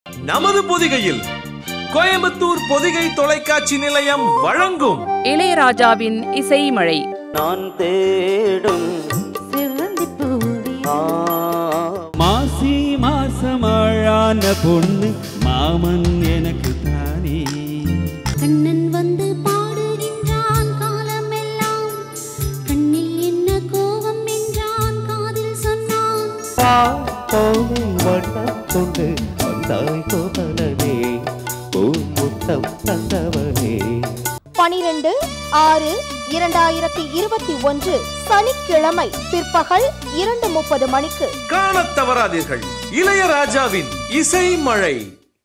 நமது பொதிகையில் கோயம்புத்தூர் பொதிகை தொலைக்காட்சி நிலையம் வழங்கும் இளையராஜாவின் இசைமழை நான் தேடும் ஆ மாசி மாசம் அழான பொண்ணு மாமன் எனக்கு தானே கண்ணன் வந்து பாடுகின்றான் காலமெல்லாம் கண்ணில் என்ன கோபம் என்றான் காதில் சொன்னான் போவை வண்ணம் கொண்டு வந்தாய் கோபலனே பூமுத்தம் தந்தவனே பனிரெண்டு ஆறு இரண்டாயிரத்தி இருபத்தி ஒன்று சனிக்கிழமை பிற்பகல் இரண்டு முப்பது மணிக்கு காணத் தவறாதீர்கள் இளையராஜாவின் இசை மழை